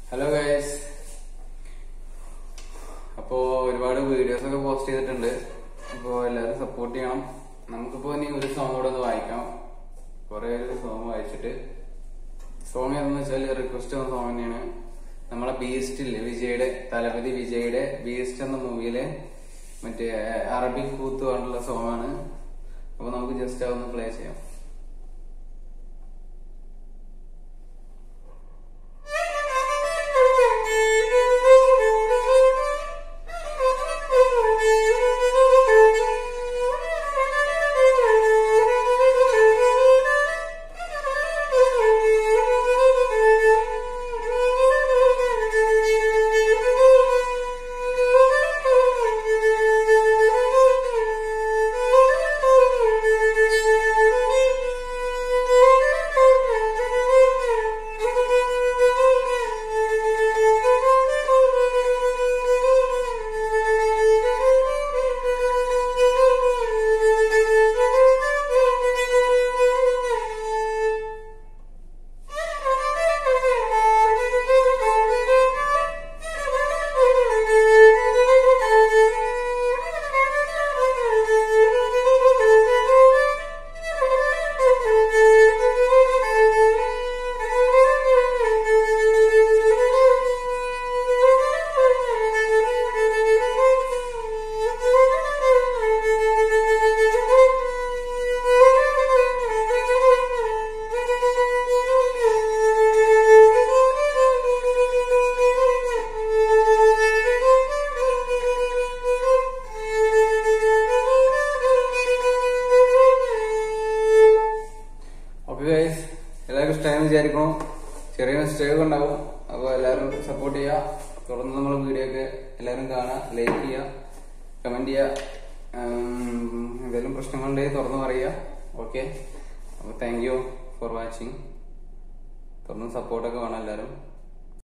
hello guys അപ്പോ ഒരുപാട് videos ഒക്കെ പോസ്റ്റ് ചെയ്തിട്ടുണ്ട് അപ്പോ എല്ലാവരും സപ്പോർട്ട് ചെയ്യണം നമുക്കിപ്പോ ഇനി ഒരു സോങ് കൂടെ ഒന്ന് വായിക്കാം കുറെ ഒരു സോങ് വായിച്ചിട്ട് സോങ് ഏതെന്ന് വെച്ചാൽ റിക്വസ്റ്റ് വന്ന സോങ് തന്നെയാണ് നമ്മളെ ബീസ്റ്റ് ഇല്ലേ വിജയുടെ തലപതി വിജയുടെ ബീസ്റ്റ് എന്ന മൂവിയിലെ മറ്റേ അറബിക് കൂത്ത് പറഞ്ഞുള്ള സോങ് ആണ് അപ്പൊ നമുക്ക് ജസ്റ്റ് അതൊന്ന് പ്ലേ ചെയ്യാം ഓക്കെ ഗൈസ് എല്ലാവർക്കും ഇഷ്ടമായെന്ന് വിചാരിക്കണം ചെറിയ മിസ്റ്റേക്ക് ഉണ്ടാവും അപ്പോൾ എല്ലാവരും സപ്പോർട്ട് ചെയ്യുക തുടർന്ന് നമ്മൾ വീഡിയോ ഒക്കെ എല്ലാവരും കാണുക ലൈക്ക് ചെയ്യുക കമന്റ് ചെയ്യുക ഉം, എന്തെങ്കിലും പ്രശ്നങ്ങളുണ്ടെങ്കിൽ തുറന്ന് പറയുക ഓക്കെ അപ്പോൾ താങ്ക് യു ഫോർ വാച്ചിങ് തുറന്ന് സപ്പോർട്ടൊക്കെ വേണം എല്ലാവരും